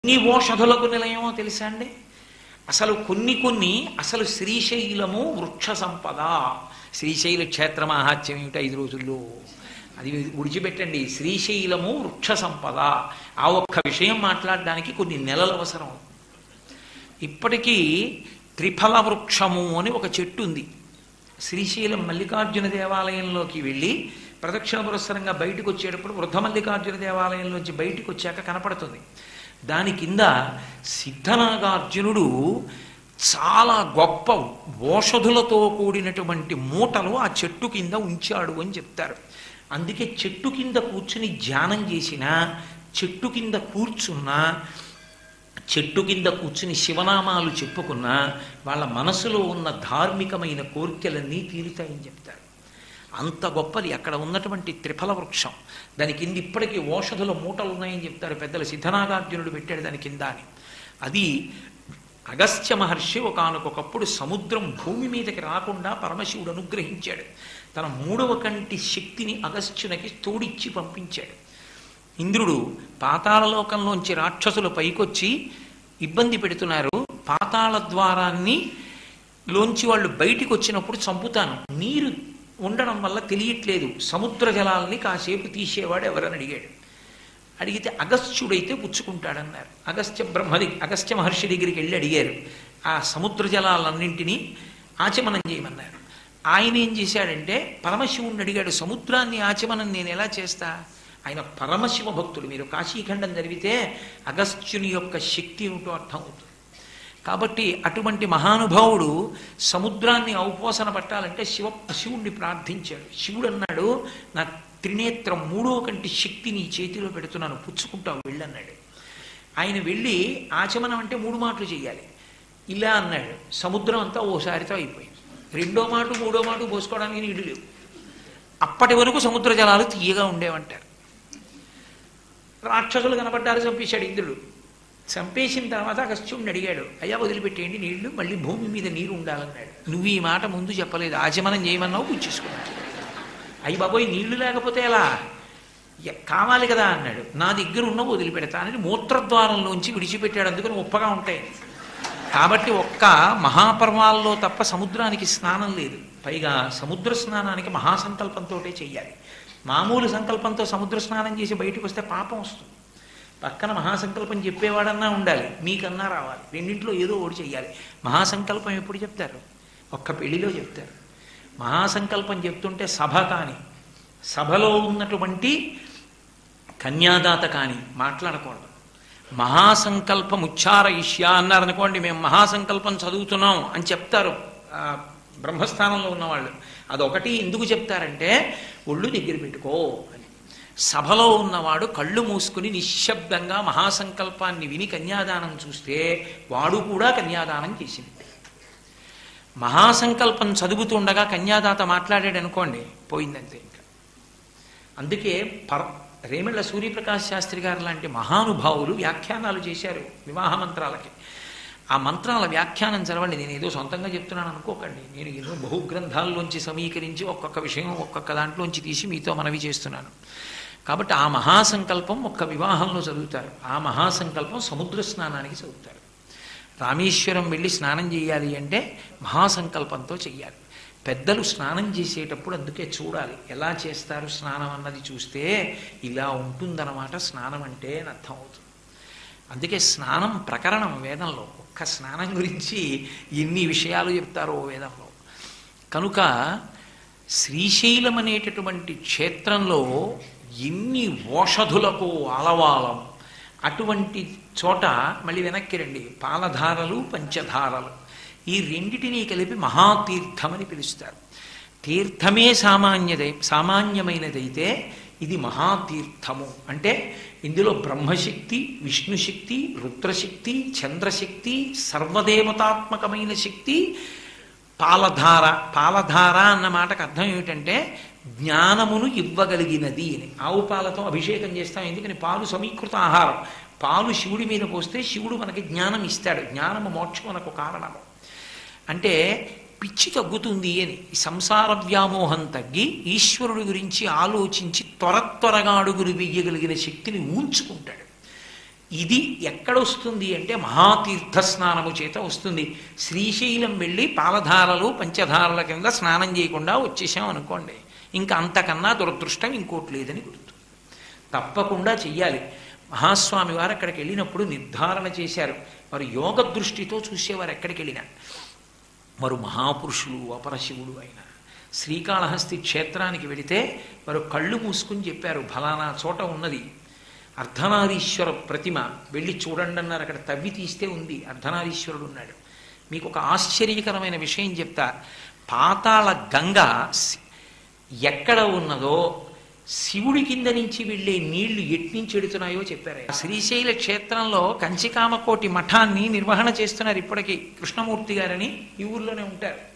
ఎన్ని ఓషధులకు నిలయమో తెలుసా అండి అసలు కొన్ని కొన్ని అసలు శ్రీశైలము వృక్ష సంపద శ్రీశైల క్షేత్ర మహాత్యం ఏమిటి ఐదు రోజుల్లో అది విడిచిపెట్టండి శ్రీశైలము వృక్ష సంపద ఆ ఒక్క విషయం మాట్లాడడానికి కొన్ని నెలలు అవసరం ఇప్పటికీ త్రిఫల వృక్షము అని ఒక చెట్టు ఉంది శ్రీశైలం మల్లికార్జున దేవాలయంలోకి వెళ్ళి ప్రదక్షిణ పురస్సరంగా బయటకు వచ్చేటప్పుడు వృద్ధ మల్లికార్జున దేవాలయంలోంచి బయటకు వచ్చాక కనపడుతుంది దాని కింద సిద్ధనాగార్జునుడు చాలా గొప్ప ఓషధులతో కూడినటువంటి మూటలు ఆ చెట్టు కింద ఉంచాడు అని చెప్తారు అందుకే చెట్టు కింద కూర్చుని ధ్యానం చేసినా చెట్టు కింద కూర్చున్నా చెట్టు కింద కూర్చుని శివనామాలు చెప్పుకున్నా వాళ్ళ మనసులో ఉన్న ధార్మికమైన కోరికలన్నీ తీరుతాయని చెప్తారు అంత గొప్పది అక్కడ ఉన్నటువంటి త్రిఫల వృక్షం దాని కింద ఇప్పటికీ ఓషధుల మూటలు ఉన్నాయని చెప్తారు పెద్దలు సిద్ధనాగార్జునుడు పెట్టాడు దాని కింద అని అది అగస్త్య మహర్షి ఒకనకొకప్పుడు సముద్రం భూమి మీదకి రాకుండా పరమశివుడు అనుగ్రహించాడు తన మూడవ కంటి శక్తిని అగస్త్యునికి తోడిచ్చి పంపించాడు ఇంద్రుడు పాతాళలోకంలోంచి రాక్షసులు పైకొచ్చి ఇబ్బంది పెడుతున్నారు పాతాళ ద్వారాన్ని లోంచి వాళ్ళు బయటికి వచ్చినప్పుడు చంపుతాను నీరు ఉండడం వల్ల తెలియట్లేదు సముద్ర జలాల్ని కాసేపు తీసేవాడు ఎవరని అడిగాడు అడిగితే అగస్త్యుడైతే పుచ్చుకుంటాడన్నారు అగస్త్య బ్రహ్మది అగస్త్య మహర్షి దగ్గరికి వెళ్ళి అడిగారు ఆ సముద్ర జలాలన్నింటినీ ఆచమనం చేయమన్నారు ఆయన ఏం చేశాడంటే పరమశివుణ్ణి అడిగాడు సముద్రాన్ని ఆచమనం నేను ఎలా చేస్తా ఆయన పరమశివ భక్తుడు మీరు కాశీఖండం జరిగితే అగస్త్యుని యొక్క శక్తి ఏమిటో అర్థమవుతుంది కాబట్టి అటువంటి మహానుభావుడు సముద్రాన్ని ఔపోసన పట్టాలంటే శివ శివుణ్ణి ప్రార్థించాడు శివుడు అన్నాడు నా త్రినేత్రం మూడో కంటి శక్తి నీ చేతిలో పెడుతున్నాను పుచ్చుకుంటావు వెళ్ళన్నాడు ఆయన వెళ్ళి ఆచమనం అంటే మూడు మాటలు చేయాలి ఇలా అన్నాడు సముద్రం అంతా ఓసారితో అయిపోయింది రెండో మాట మూడో మాట పోసుకోవడానికి నీళ్లు లేవు అప్పటి వరకు సముద్ర జలాలు తీయగా ఉండేవంటారు రాక్షసులు కనపడ్డారు చంపేశాడు ఇంద్రుడు చంపేసిన తర్వాత అగస్త్యుడిని అడిగాడు అయ్యా వదిలిపెట్టేయండి నీళ్లు మళ్ళీ భూమి మీద నీరు ఉండాలన్నాడు నువ్వు ఈ మాట ముందు చెప్పలేదు ఆచమనం చేయమన్నావు పుచ్చేసుకున్నావు అయ్యి బాబోయ్ నీళ్లు లేకపోతే ఎలా ఎ- కావాలి కదా అన్నాడు నా దగ్గర ఉన్న వదిలిపెడతానని మూత్రద్వారంలోంచి విడిచిపెట్టాడు అందుకని ఉప్పగా ఉంటాయి కాబట్టి ఒక్క మహాపర్వాల్లో తప్ప సముద్రానికి స్నానం లేదు పైగా సముద్ర స్నానానికి మహాసంకల్పంతో చెయ్యాలి మామూలు సంకల్పంతో సముద్ర స్నానం చేసి బయటకు వస్తే పాపం వస్తుంది పక్కన మహాసంకల్పం చెప్పేవాడన్నా ఉండాలి మీకన్నా రావాలి రెండింటిలో ఏదో ఒకటి చెయ్యాలి మహాసంకల్పం ఎప్పుడు చెప్తారు ఒక్క పెళ్లిలో చెప్తారు మహాసంకల్పం చెప్తుంటే సభ కానీ సభలో ఉన్నటువంటి కన్యాదాత కానీ మాట్లాడకూడదు మహాసంకల్పం ఉచ్చారయిష్యా అన్నారనుకోండి మేము మహాసంకల్పం చదువుతున్నాం అని చెప్తారు ఆ, బ్రహ్మస్థానంలో ఉన్నవాళ్ళు అదొకటి ఎందుకు చెప్తారంటే ఒళ్ళు దగ్గర పెట్టుకో అని సభలో ఉన్నవాడు కళ్ళు మూసుకుని నిశ్శబ్దంగా మహాసంకల్పాన్ని విని కన్యాదానం చూస్తే వాడు కూడా కన్యాదానం చేసింది మహాసంకల్పం చదువుతుండగా కన్యాదాత మాట్లాడాడు అనుకోండి పోయిందంతే ఇంకా అందుకే పర రేమిళ్ళ సూర్యప్రకాశ్ శాస్త్రి గారు లాంటి మహానుభావులు వ్యాఖ్యానాలు చేశారు వివాహ మంత్రాలకి ఆ మంత్రాల వ్యాఖ్యానం చదవండి నేను ఏదో సొంతంగా చెప్తున్నాను అనుకోకండి నేను ఏదో బహుగ్రంథాల్లోంచి సమీకరించి ఒక్కొక్క విషయం ఒక్కొక్క దాంట్లోంచి తీసి మీతో మనవి చేస్తున్నాను కాబట్టి ఆ మహాసంకల్పం ఒక్క వివాహంలో చదువుతారు ఆ మహాసంకల్పం సముద్ర స్నానానికి చదువుతారు రామేశ్వరం వెళ్ళి స్నానం చేయాలి అంటే మహాసంకల్పంతో చెయ్యాలి పెద్దలు స్నానం చేసేటప్పుడు అందుకే చూడాలి ఎలా చేస్తారు స్నానం అన్నది చూస్తే ఇలా ఉంటుందన్నమాట స్నానం అంటే అని అర్థం అవుతుంది అందుకే స్నానం ప్రకరణం వేదంలో ఒక్క స్నానం గురించి ఎన్ని విషయాలు చెప్తారో వేదంలో కనుక శ్రీశైలం అనేటటువంటి క్షేత్రంలో ఎన్ని ఓషధులకు ఆలవాలం అటువంటి చోట మళ్ళీ వెనక్కి రండి పాలధారలు పంచధారలు ఈ రెండిటినీ కలిపి మహాతీర్థమని పిలుస్తారు తీర్థమే సామాన్యదై సామాన్యమైనదైతే ఇది మహాతీర్థము అంటే ఇందులో బ్రహ్మశక్తి విష్ణుశక్తి రుద్రశక్తి చంద్రశక్తి సర్వదేవతాత్మకమైన శక్తి పాలధార పాలధార అన్న మాటకు అర్థం ఏమిటంటే జ్ఞానమును ఇవ్వగలిగినది అని ఆవు పాలతో అభిషేకం చేస్తాం ఎందుకని పాలు సమీకృత ఆహారం పాలు శివుడి మీద పోస్తే శివుడు మనకి జ్ఞానం ఇస్తాడు జ్ఞానము మోక్షమునకు కారణము అంటే పిచ్చి తగ్గుతుంది అని ఈ సంసార వ్యామోహం తగ్గి ఈశ్వరుడి గురించి ఆలోచించి త్వర త్వరగా అడుగులు వెయ్యగలిగిన శక్తిని ఊంచుకుంటాడు ఇది ఎక్కడొస్తుంది అంటే మహాతీర్థ స్నానము చేత వస్తుంది శ్రీశైలం వెళ్ళి పాలధారలు పంచధారల కింద స్నానం చేయకుండా వచ్చేసాం అనుకోండి ఇంకా అంతకన్నా దురదృష్టం ఇంకోటి లేదని గుర్తు తప్పకుండా చెయ్యాలి మహాస్వామి వారు అక్కడికి వెళ్ళినప్పుడు నిర్ధారణ చేశారు వారు యోగ దృష్టితో చూసేవారు ఎక్కడికి వెళ్ళినా వారు మహాపురుషులు అపరశివుడు అయిన శ్రీకాళహస్తి క్షేత్రానికి వెళితే వారు కళ్ళు మూసుకుని చెప్పారు ఫలానా చోట ఉన్నది అర్ధనారీశ్వర ప్రతిమ వెళ్ళి చూడండి అన్నారు అక్కడ తవ్వి తీస్తే ఉంది అర్ధనారీశ్వరుడు ఉన్నాడు మీకు ఒక ఆశ్చర్యకరమైన విషయం చెప్తా పాతాళ గంగ సి- ఎక్కడ ఉన్నదో శివుడి కింద నుంచి వెళ్ళే నీళ్లు ఎట్నుంచి ఎడుతున్నాయో చెప్పారు ఆ శ్రీశైల క్షేత్రంలో కంచికామకోటి మఠాన్ని నిర్వహణ చేస్తున్నారు ఇప్పటికీ కృష్ణమూర్తి గారని ఈ ఊర్లోనే ఉంటారు